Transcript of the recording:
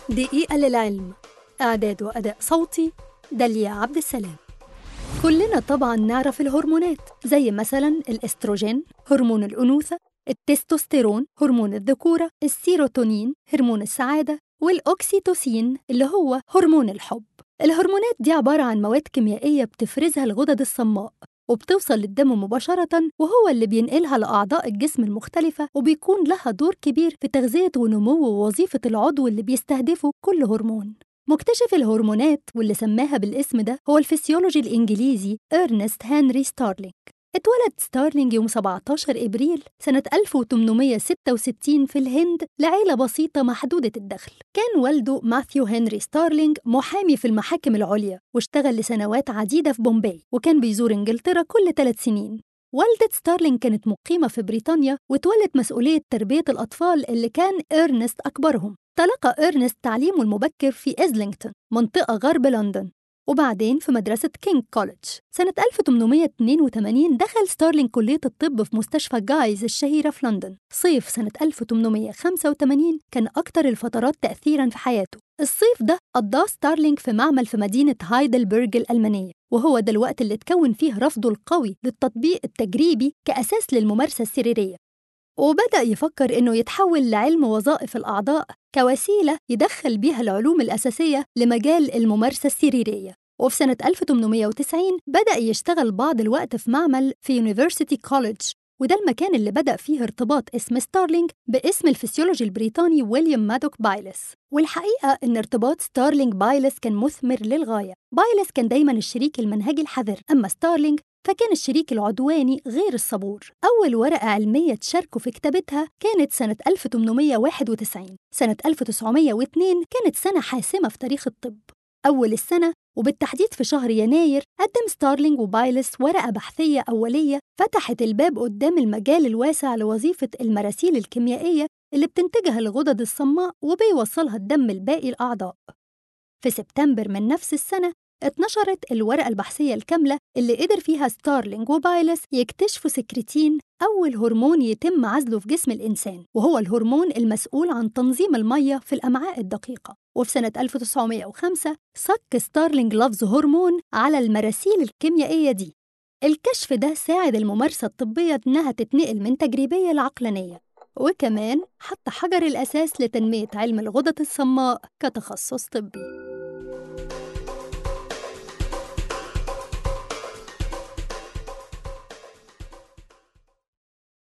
دقيقة للعلم إعداد وأداء صوتي داليا عبد السلام كلنا طبعا نعرف الهرمونات زي مثلا الاستروجين هرمون الأنوثة التستوستيرون هرمون الذكورة السيروتونين هرمون السعادة والأوكسيتوسين اللي هو هرمون الحب الهرمونات دي عبارة عن مواد كيميائية بتفرزها الغدد الصماء وبتوصل للدم مباشرة وهو اللي بينقلها لأعضاء الجسم المختلفة وبيكون لها دور كبير في تغذية ونمو ووظيفة العضو اللي بيستهدفه كل هرمون مكتشف الهرمونات واللي سماها بالاسم ده هو الفسيولوجي الإنجليزي إرنست هنري ستارلينج اتولد ستارلينج يوم 17 إبريل سنة 1866 في الهند لعيلة بسيطة محدودة الدخل كان والده ماثيو هنري ستارلينج محامي في المحاكم العليا واشتغل لسنوات عديدة في بومباي وكان بيزور إنجلترا كل ثلاث سنين والدة ستارلينج كانت مقيمة في بريطانيا وتولت مسؤولية تربية الأطفال اللي كان إرنست أكبرهم تلقى إرنست تعليمه المبكر في إزلينغتون منطقة غرب لندن وبعدين في مدرسة كينج كوليدج سنة 1882 دخل ستارلينج كلية الطب في مستشفى جايز الشهيرة في لندن صيف سنة 1885 كان أكتر الفترات تأثيراً في حياته الصيف ده قضاه ستارلينج في معمل في مدينة هايدلبرج الألمانية وهو ده الوقت اللي تكون فيه رفضه القوي للتطبيق التجريبي كأساس للممارسة السريرية وبدأ يفكر إنه يتحول لعلم وظائف الأعضاء كوسيلة يدخل بيها العلوم الأساسية لمجال الممارسة السريرية وفي سنة 1890 بدأ يشتغل بعض الوقت في معمل في يونيفرسيتي كوليدج وده المكان اللي بدأ فيه ارتباط اسم ستارلينج باسم الفسيولوجي البريطاني ويليام مادوك بايلس والحقيقة إن ارتباط ستارلينج بايلس كان مثمر للغاية بايلس كان دايما الشريك المنهجي الحذر أما ستارلينج فكان الشريك العدواني غير الصبور أول ورقة علمية تشاركوا في كتابتها كانت سنة 1891 سنة 1902 كانت سنة حاسمة في تاريخ الطب أول السنة وبالتحديد في شهر يناير قدم ستارلينج وبايلس ورقة بحثية أولية فتحت الباب قدام المجال الواسع لوظيفة المراسيل الكيميائية اللي بتنتجها الغدد الصماء وبيوصلها الدم الباقي الأعضاء في سبتمبر من نفس السنة اتنشرت الورقة البحثية الكاملة اللي قدر فيها ستارلينج وبايلس يكتشفوا سكرتين أول هرمون يتم عزله في جسم الإنسان وهو الهرمون المسؤول عن تنظيم المية في الأمعاء الدقيقة وفي سنة 1905 صك ستارلينج لفظ هرمون على المراسيل الكيميائية دي الكشف ده ساعد الممارسة الطبية إنها تتنقل من تجريبية لعقلانية وكمان حط حجر الأساس لتنمية علم الغدد الصماء كتخصص طبي